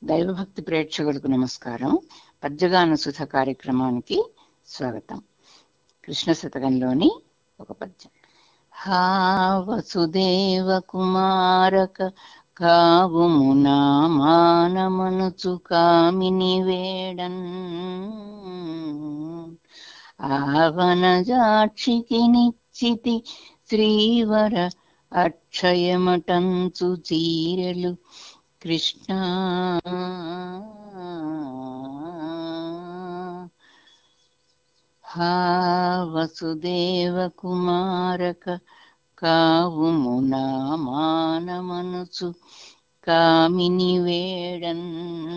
దైవభక్తి ప్రేక్షకులకు నమస్కారం పద్యగాన సుధ కార్యక్రమానికి స్వాగతం కృష్ణ శతకంలోని ఒక పద్యం హా వసుదేవ కుమారక కావుము నా మానమనుచు కామిని వేడన్ ఆవనజాక్షికి నిశ్చితి శ్రీవర అక్షయమటంచు చీరలు కృష్ణ హా వసుదేవ కుమారక కావుము నా మానమనుచు కామిని వేడన్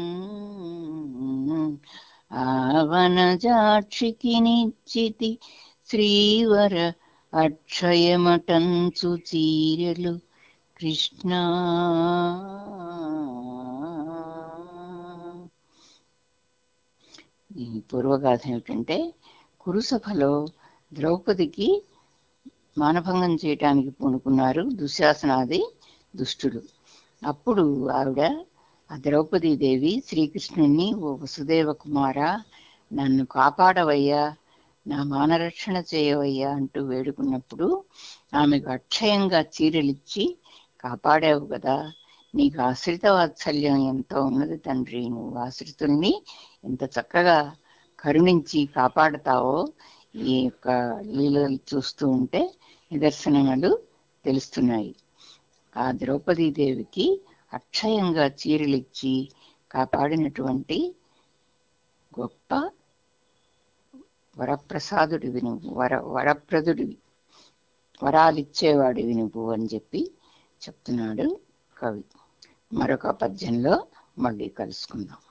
ఆవనజాక్షికి నిశ్చితి శ్రీవర అక్షయమటంచు చీరలు కృష్ణ ఈ పూర్వగాథ ఏమిటంటే కురుసభలో ద్రౌపదికి మానభంగం చేయటానికి పూనుకున్నారు దుశ్శాసనాది దుష్టులు అప్పుడు ఆవిడ ఆ ద్రౌపదీ దేవి శ్రీకృష్ణుణ్ణి ఓ వసుదేవ కుమార నన్ను కాపాడవయ్యా నా మానరక్షణ చేయవయ్యా అంటూ వేడుకున్నప్పుడు ఆమెకు అక్షయంగా చీరలిచ్చి కాపాడావు కదా నీకు ఆశ్రిత వాత్సల్యం ఎంతో ఉన్నది తండ్రి నువ్వు ఆశ్రితుల్ని ఎంత చక్కగా కరుణించి కాపాడతావో ఈ యొక్క లీలలు చూస్తూ ఉంటే నిదర్శనములు తెలుస్తున్నాయి ఆ ద్రౌపదీదేవికి అక్షయంగా చీరలిచ్చి కాపాడినటువంటి గొప్ప వరప్రసాదుడివి నువ్వు వర వరప్రదుడివి వరాలిచ్చేవాడివి నువ్వు అని చెప్పి చెప్తున్నాడు కవి మరొక పద్యంలో మళ్ళీ కలుసుకుందాం